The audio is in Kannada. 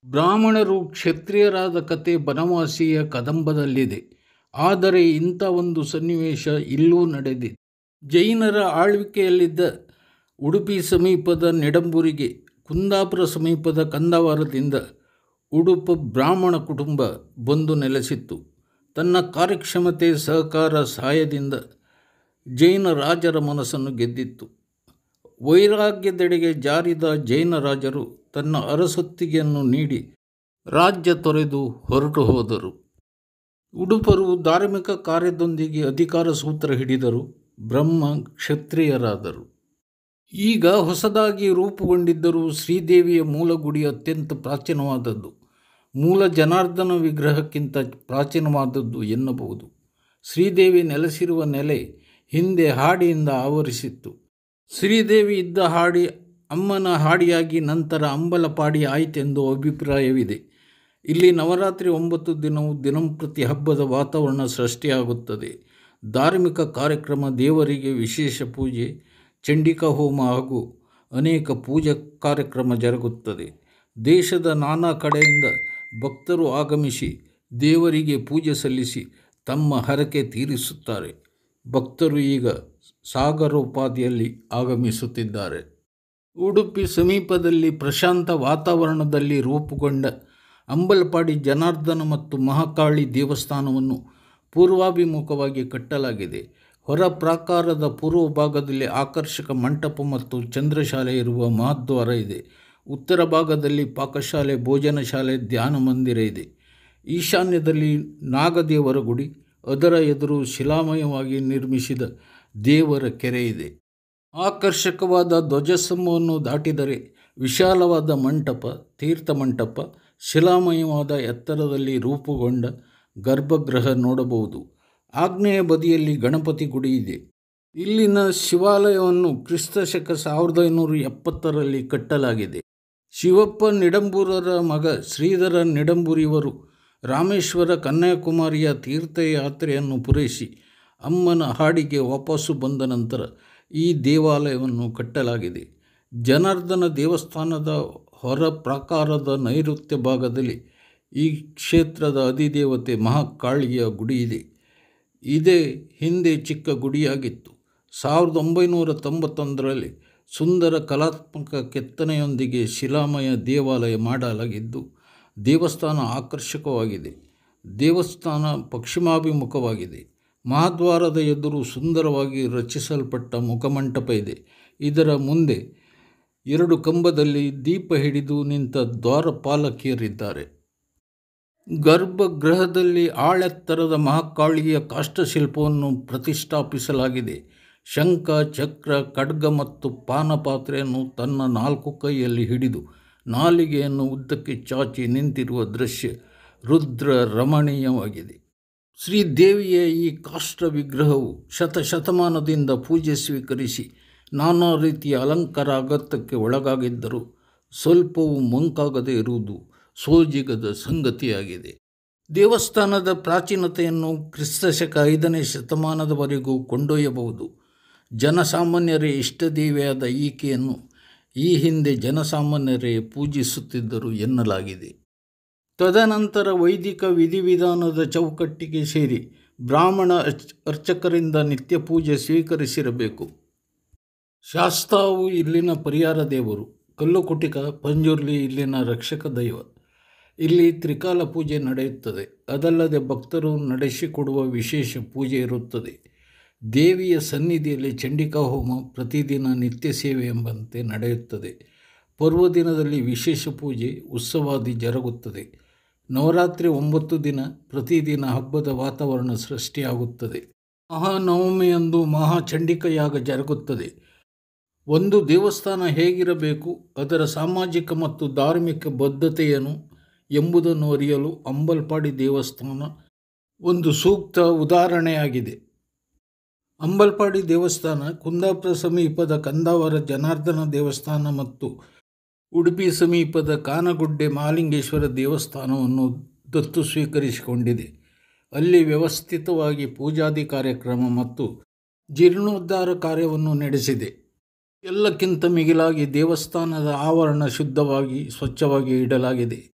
ಬ್ರಾಹ್ಮಣರು ಕ್ಷತ್ರಿಯರಾದ ಕತೆ ಬನವಾಸಿಯ ಕದಂಬದಲ್ಲಿದೆ ಆದರೆ ಇಂಥ ಒಂದು ಸನ್ನಿವೇಶ ಇಲ್ಲೂ ನಡೆದಿದೆ ಜೈನರ ಆಳ್ವಿಕೆಯಲ್ಲಿದ್ದ ಉಡುಪಿ ಸಮೀಪದ ನೆಡಂಬೂರಿಗೆ ಕುಂದಾಪುರ ಸಮೀಪದ ಕಂದವಾರದಿಂದ ಉಡುಪ ಬ್ರಾಹ್ಮಣ ಕುಟುಂಬ ಬಂದು ನೆಲೆಸಿತ್ತು ತನ್ನ ಕಾರ್ಯಕ್ಷಮತೆ ಸಹಕಾರ ಸಹಾಯದಿಂದ ಜೈನ ರಾಜರ ಮನಸ್ಸನ್ನು ಗೆದ್ದಿತ್ತು ವೈರಾಗ್ಯದೆಡೆಗೆ ಜಾರಿದ ಜೈನ ರಾಜರು ತನ್ನ ಅರಸೊತ್ತಿಗೆಯನ್ನು ನೀಡಿ ರಾಜ್ಯ ತೊರೆದು ಹೊರಟು ಹೋದರು ಉಡುಪರು ಧಾರ್ಮಿಕ ಕಾರ್ಯದೊಂದಿಗೆ ಅಧಿಕಾರ ಸೂತ್ರ ಹಿಡಿದರು ಬ್ರಹ್ಮ ಕ್ಷತ್ರಿಯರಾದರು ಈಗ ಹೊಸದಾಗಿ ರೂಪುಗೊಂಡಿದ್ದರೂ ಶ್ರೀದೇವಿಯ ಮೂಲ ಗುಡಿ ಅತ್ಯಂತ ಪ್ರಾಚೀನವಾದದ್ದು ಮೂಲ ಜನಾರ್ದನ ವಿಗ್ರಹಕ್ಕಿಂತ ಪ್ರಾಚೀನವಾದದ್ದು ಎನ್ನಬಹುದು ಶ್ರೀದೇವಿ ನೆಲೆಸಿರುವ ನೆಲೆ ಹಿಂದೆ ಹಾಡಿಯಿಂದ ಆವರಿಸಿತ್ತು ಶ್ರೀದೇವಿ ಇದ್ದ ಹಾಡಿ ಅಮ್ಮನ ಹಾಡಿಯಾಗಿ ನಂತರ ಅಂಬಲಪಾಡಿ ಆಯಿತೆಂದು ಅಭಿಪ್ರಾಯವಿದೆ ಇಲ್ಲಿ ನವರಾತ್ರಿ ಒಂಬತ್ತು ದಿನವೂ ದಿನಂಪ್ರತಿ ಹಬ್ಬದ ವಾತಾವರಣ ಸೃಷ್ಟಿಯಾಗುತ್ತದೆ ಧಾರ್ಮಿಕ ಕಾರ್ಯಕ್ರಮ ದೇವರಿಗೆ ವಿಶೇಷ ಪೂಜೆ ಚಂಡಿಕಾ ಹೋಮ ಹಾಗೂ ಅನೇಕ ಪೂಜಾ ಕಾರ್ಯಕ್ರಮ ಜರುಗುತ್ತದೆ ದೇಶದ ನಾನಾ ಕಡೆಯಿಂದ ಭಕ್ತರು ಆಗಮಿಸಿ ದೇವರಿಗೆ ಪೂಜೆ ಸಲ್ಲಿಸಿ ತಮ್ಮ ಹರಕೆ ತೀರಿಸುತ್ತಾರೆ ಭಕ್ತರು ಈಗ ಸಾಗರೋಪಾದಿಯಲ್ಲಿ ಆಗಮಿಸುತ್ತಿದ್ದಾರೆ ಉಡುಪಿ ಸಮೀಪದಲ್ಲಿ ಪ್ರಶಾಂತ ವಾತಾವರಣದಲ್ಲಿ ರೂಪುಗೊಂಡ ಅಂಬಲಪಾಡಿ ಜನಾರ್ದನ ಮತ್ತು ಮಹಾಕಾಳಿ ದೇವಸ್ಥಾನವನ್ನು ಪೂರ್ವಾಭಿಮುಖವಾಗಿ ಕಟ್ಟಲಾಗಿದೆ ಹೊರ ಪ್ರಾಕಾರದ ಪೂರ್ವ ಭಾಗದಲ್ಲಿ ಆಕರ್ಷಕ ಮಂಟಪ ಮತ್ತು ಚಂದ್ರಶಾಲೆ ಇರುವ ಮಹಾದ್ವಾರ ಇದೆ ಉತ್ತರ ಭಾಗದಲ್ಲಿ ಪಾಕಶಾಲೆ ಭೋಜನ ಶಾಲೆ ಧ್ಯಾನ ಮಂದಿರ ಇದೆ ಈಶಾನ್ಯದಲ್ಲಿ ನಾಗದೇವರ ಗುಡಿ ಅದರ ಎದುರು ಶಿಲಾಮಯವಾಗಿ ನಿರ್ಮಿಸಿದ ದೇವರ ಕೆರೆ ಇದೆ ಆಕರ್ಷಕವಾದ ಧ್ವಜಸ್ತಂಭವನ್ನು ದಾಟಿದರೆ ವಿಶಾಲವಾದ ಮಂಟಪ ತೀರ್ಥ ಮಂಟಪ ಶಿಲಾಮಯವಾದ ಎತ್ತರದಲ್ಲಿ ರೂಪುಗೊಂಡ ಗರ್ಭಗೃಹ ನೋಡಬಹುದು ಆಗ್ನೇಯ ಬದಿಯಲ್ಲಿ ಗಣಪತಿ ಗುಡಿ ಇದೆ ಇಲ್ಲಿನ ಶಿವಾಲಯವನ್ನು ಕ್ರಿಸ್ತ ಶಕ ಸಾವಿರದ ಐನೂರ ಎಪ್ಪತ್ತರಲ್ಲಿ ಕಟ್ಟಲಾಗಿದೆ ಶಿವಪ್ಪ ನಿಡಂಬೂರರ ಮಗ ಶ್ರೀಧರ ನಿಡಂಬೂರಿಯವರು ರಾಮೇಶ್ವರ ಕನ್ಯಾಕುಮಾರಿಯ ತೀರ್ಥಯಾತ್ರೆಯನ್ನು ಪೂರೈಸಿ ಅಮ್ಮನ ಹಾಡಿಗೆ ವಾಪಸ್ಸು ಬಂದ ನಂತರ ಈ ದೇವಾಲಯವನ್ನು ಕಟ್ಟಲಾಗಿದೆ ಜನಾರ್ದನ ದೇವಸ್ಥಾನದ ಹೊರ ಪ್ರಾಕಾರದ ನೈಋತ್ಯ ಭಾಗದಲ್ಲಿ ಈ ಕ್ಷೇತ್ರದ ಅಧಿದೇವತೆ ಮಹಾಕಾಳಿಯ ಗುಡಿ ಇದೆ ಇದೇ ಹಿಂದೆ ಚಿಕ್ಕ ಗುಡಿಯಾಗಿತ್ತು ಸಾವಿರದ ಒಂಬೈನೂರ ತೊಂಬತ್ತೊಂದರಲ್ಲಿ ಸುಂದರ ಕಲಾತ್ಮಕ ಕೆತ್ತನೆಯೊಂದಿಗೆ ಶಿಲಾಮಯ ದೇವಾಲಯ ಮಾಡಲಾಗಿದ್ದು ದೇವಸ್ಥಾನ ಆಕರ್ಷಕವಾಗಿದೆ ದೇವಸ್ಥಾನ ಪಶ್ಚಿಮಾಭಿಮುಖವಾಗಿದೆ ಮಹಾದ್ವಾರದ ಎದುರು ಸುಂದರವಾಗಿ ರಚಿಸಲ್ಪಟ್ಟ ಮುಖಮಂಟಪ ಇದೆ ಇದರ ಮುಂದೆ ಎರಡು ಕಂಬದಲ್ಲಿ ದೀಪ ಹಿಡಿದು ನಿಂತ ದ್ವಾರಪಾಲಕಿಯರಿದ್ದಾರೆ ಗರ್ಭಗೃಹದಲ್ಲಿ ಆಳೆತ್ತರದ ಮಹಾಕಾಳಿಯ ಕಾಷ್ಟಶಿಲ್ಪವನ್ನು ಪ್ರತಿಷ್ಠಾಪಿಸಲಾಗಿದೆ ಶಂಖ ಚಕ್ರ ಖಡ್ಗ ಮತ್ತು ಪಾನಪಾತ್ರೆಯನ್ನು ತನ್ನ ನಾಲ್ಕು ಕೈಯಲ್ಲಿ ಹಿಡಿದು ನಾಲಿಗೆಯನ್ನು ಉದ್ದಕ್ಕೆ ಚಾಚಿ ನಿಂತಿರುವ ದೃಶ್ಯ ರುದ್ರ ರಮಣೀಯವಾಗಿದೆ ಶ್ರೀದೇವಿಯ ಈ ಕಾಷ್ಟ ವಿಗ್ರಹವು ಶತಶತಮಾನದಿಂದ ಪೂಜೆ ಸ್ವೀಕರಿಸಿ ನಾನಾ ರೀತಿಯ ಅಲಂಕಾರ ಅಗತ್ಯಕ್ಕೆ ಒಳಗಾಗಿದ್ದರೂ ಸ್ವಲ್ಪವೂ ಮಂಕಾಗದೇ ಇರುವುದು ಸೋಜಿಗದ ಸಂಗತಿಯಾಗಿದೆ ದೇವಸ್ಥಾನದ ಪ್ರಾಚೀನತೆಯನ್ನು ಕ್ರಿಸ್ತಶಕ ಐದನೇ ಶತಮಾನದವರೆಗೂ ಕೊಂಡೊಯ್ಯಬಹುದು ಜನಸಾಮಾನ್ಯರೇ ಇಷ್ಟದೇವಿಯಾದ ಈಕೆಯನ್ನು ಈ ಹಿಂದೆ ಜನಸಾಮಾನ್ಯರೇ ಪೂಜಿಸುತ್ತಿದ್ದರು ಎನ್ನಲಾಗಿದೆ ತದನಂತರ ವೈದಿಕ ವಿಧಿವಿಧಾನದ ಚೌಕಟ್ಟಿಗೆ ಸೇರಿ ಬ್ರಾಹ್ಮಣ ಅರ್ಚ ಅರ್ಚಕರಿಂದ ನಿತ್ಯ ಪೂಜೆ ಸ್ವೀಕರಿಸಿರಬೇಕು ಶಾಸ್ತಾವು ಇಲ್ಲಿನ ಪರಿಹಾರ ದೇವರು ಕಲ್ಲುಕುಟಿಕ ಪಂಜುರ್ಲಿ ಇಲ್ಲಿನ ರಕ್ಷಕ ದೈವ ಇಲ್ಲಿ ತ್ರಿಕಾಲ ಪೂಜೆ ನಡೆಯುತ್ತದೆ ಅದಲ್ಲದೆ ಭಕ್ತರು ನಡೆಸಿಕೊಡುವ ವಿಶೇಷ ಪೂಜೆ ಇರುತ್ತದೆ ದೇವಿಯ ಸನ್ನಿಧಿಯಲ್ಲಿ ಚಂಡಿಕಾ ಹೋಮ ಪ್ರತಿದಿನ ನಿತ್ಯ ಸೇವೆ ಎಂಬಂತೆ ನಡೆಯುತ್ತದೆ ಪರ್ವದಿನದಲ್ಲಿ ವಿಶೇಷ ಪೂಜೆ ಉತ್ಸವಾದಿ ಜರುಗುತ್ತದೆ ನವರಾತ್ರಿ ಒಂಬತ್ತು ದಿನ ಪ್ರತಿದಿನ ಹಬ್ಬದ ವಾತಾವರಣ ಸೃಷ್ಟಿಯಾಗುತ್ತದೆ ಮಹಾನವಮಿಯಂದು ಮಹಾಚಂಡಿಕ ಯಾಗ ಜರುಗುತ್ತದೆ ಒಂದು ದೇವಸ್ಥಾನ ಹೇಗಿರಬೇಕು ಅದರ ಸಾಮಾಜಿಕ ಮತ್ತು ಧಾರ್ಮಿಕ ಬದ್ಧತೆಯೇನು ಎಂಬುದನ್ನು ಅರಿಯಲು ಅಂಬಲ್ಪಾಡಿ ದೇವಸ್ಥಾನ ಒಂದು ಸೂಕ್ತ ಉದಾಹರಣೆಯಾಗಿದೆ ಅಂಬಲ್ಪಾಡಿ ದೇವಸ್ಥಾನ ಕುಂದಾಪುರ ಸಮೀಪದ ಕಂದಾವರ ಜನಾರ್ದನ ದೇವಸ್ಥಾನ ಮತ್ತು ಉಡುಪಿ ಸಮೀಪದ ಕಾನಗುಡ್ಡೆ ಮಹಾಲಿಂಗೇಶ್ವರ ದೇವಸ್ಥಾನವನ್ನು ದತ್ತು ಸ್ವೀಕರಿಸಿಕೊಂಡಿದೆ ಅಲ್ಲಿ ವ್ಯವಸ್ಥಿತವಾಗಿ ಪೂಜಾದಿ ಕಾರ್ಯಕ್ರಮ ಮತ್ತು ಜೀರ್ಣೋದ್ಧಾರ ಕಾರ್ಯವನ್ನು ನಡೆಸಿದೆ ಎಲ್ಲಕ್ಕಿಂತ ಮಿಗಿಲಾಗಿ ದೇವಸ್ಥಾನದ ಆವರಣ ಶುದ್ಧವಾಗಿ ಸ್ವಚ್ಛವಾಗಿ ಇಡಲಾಗಿದೆ